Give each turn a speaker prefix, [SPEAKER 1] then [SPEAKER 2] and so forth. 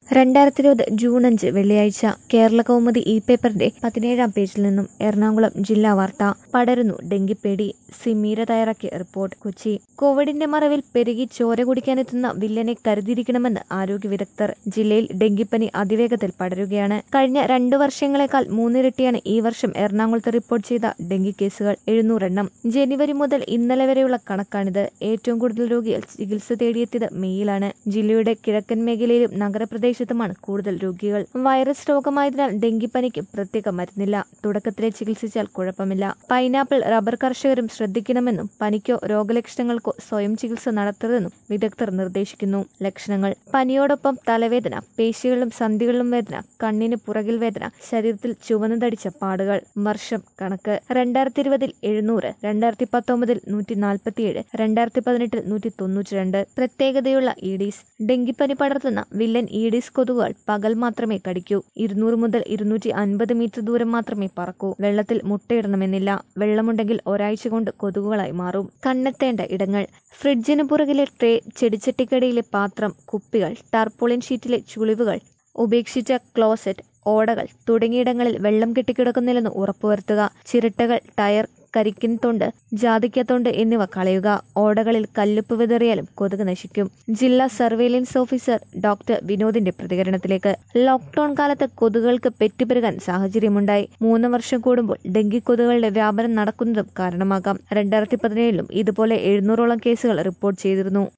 [SPEAKER 1] രണ്ടായിരത്തി ഇരുപത് ജൂൺ അഞ്ച് വെള്ളിയാഴ്ച കേരള കൗമുദി ഇ പേപ്പറിന്റെ പതിനേഴാം പേജിൽ നിന്നും എറണാകുളം ജില്ലാ വാർത്ത പടരുന്നു ഡെങ്കിപ്പേടി സിമീര തയ്യാറാക്കിയ റിപ്പോർട്ട് കൊച്ചി കോവിഡിന്റെ മറവിൽ പെരുകി ചോര കുടിക്കാനെത്തുന്ന വില്ലനെ കരുതിയിരിക്കണമെന്ന് ആരോഗ്യ വിദഗ്ധർ ജില്ലയിൽ ഡെങ്കിപ്പനി അതിവേഗത്തിൽ പടരുകയാണ് കഴിഞ്ഞ രണ്ടു വർഷങ്ങളെക്കാൾ മൂന്നിരട്ടിയാണ് ഈ വർഷം എറണാകുളത്ത് റിപ്പോർട്ട് ചെയ്ത ഡെങ്കി കേസുകൾ എഴുന്നൂറെണ്ണം ജനുവരി മുതൽ ഇന്നലെ വരെയുള്ള കണക്കാണിത് ഏറ്റവും കൂടുതൽ രോഗികൾ ചികിത്സ തേടിയെത്തിയത് മെയ്യിലാണ് ജില്ലയുടെ കിഴക്കൻ മേഖലയിലും നഗരപ്രദേശത്തുമാണ് കൂടുതൽ രോഗികൾ വൈറസ് രോഗമായതിനാൽ ഡെങ്കിപ്പനിക്ക് പ്രത്യേക മരുന്നില്ല തുടക്കത്തിലെ ചികിത്സിച്ചാൽ കുഴപ്പമില്ല പൈനാപ്പിൾ റബ്ബർ കർഷകരും ശ്രദ്ധിക്കണമെന്നും പനിക്കോ രോഗലക്ഷണങ്ങൾക്കോ സ്വയം ചികിത്സ നടത്തരുതെന്നും വിദഗ്ധർ നിർദ്ദേശിക്കുന്നു ലക്ഷണങ്ങൾ പനിയോടൊപ്പം തലവേദന പേശികളിലും സന്ധികളിലും വേദന കണ്ണിന് പുറകിൽ വേദന ശരീരത്തിൽ ചുവന്നതടിച്ച പാടുകൾ വർഷം കണക്ക് രണ്ടായിരത്തി ഇരുപതിൽ എഴുന്നൂറ് രണ്ടായിരത്തി പത്തൊമ്പതിൽ നൂറ്റി നാൽപ്പത്തിയേഴ് രണ്ടായിരത്തി പതിനെട്ടിൽ നൂറ്റി തൊണ്ണൂറ്റി രണ്ട് പ്രത്യേകതയുള്ള ഈഡീസ് ഡെങ്കിപ്പനി പടർത്തുന്ന വില്ലൻ ഈഡീസ് കൊതുകുകൾ പകൽ മാത്രമേ കടിക്കൂ ഇരുന്നൂറ് മുതൽ ഇരുന്നൂറ്റി അൻപത് മീറ്റർ ദൂരം മാത്രമേ പറക്കൂ വെള്ളത്തിൽ മുട്ടയിടണമെന്നില്ല വെള്ളമുണ്ടെങ്കിൽ ഒരാഴ്ച കൊണ്ട് കൊതുകുകളായി മാറും കണ്ണെത്തേണ്ട ഇടങ്ങൾ ഫ്രിഡ്ജിന് പുറകിലെ ട്രേ ചെടിച്ചട്ടിക്കടിയിലെ പാത്രം കുപ്പികൾ ടർപോളിൻ ഷീറ്റിലെ ചുളിവുകൾ ഉപേക്ഷിച്ച ക്ലോസറ്റ് ഓടകൾ തുടങ്ങിയിടങ്ങളിൽ വെള്ളം കെട്ടിക്കിടക്കുന്നില്ലെന്ന് ഉറപ്പുവരുത്തുക ചിരട്ടകൾ ടയർ കരിക്കിൻ തൊണ്ട് ജാതിക്കത്തൊണ്ട് എന്നിവ കളയുക ഓടകളിൽ കല്ലുപ്പ് വിതറിയാലും കൊതുക് നശിക്കും ജില്ലാ സർവേലൻസ് ഓഫീസർ ഡോക്ടർ വിനോദിന്റെ പ്രതികരണത്തിലേക്ക് ലോക്ക്ഡൌൺ കാലത്ത് കൊതുകുകൾക്ക് പെറ്റുപെരുകാൻ സാഹചര്യമുണ്ടായി മൂന്ന് വർഷം കൂടുമ്പോൾ ഡെങ്കി കൊതുകുകളുടെ വ്യാപനം നടക്കുന്നതും കാരണമാകാം രണ്ടായിരത്തി പതിനേഴിലും ഇതുപോലെ എഴുന്നൂറോളം കേസുകൾ റിപ്പോർട്ട് ചെയ്തിരുന്നു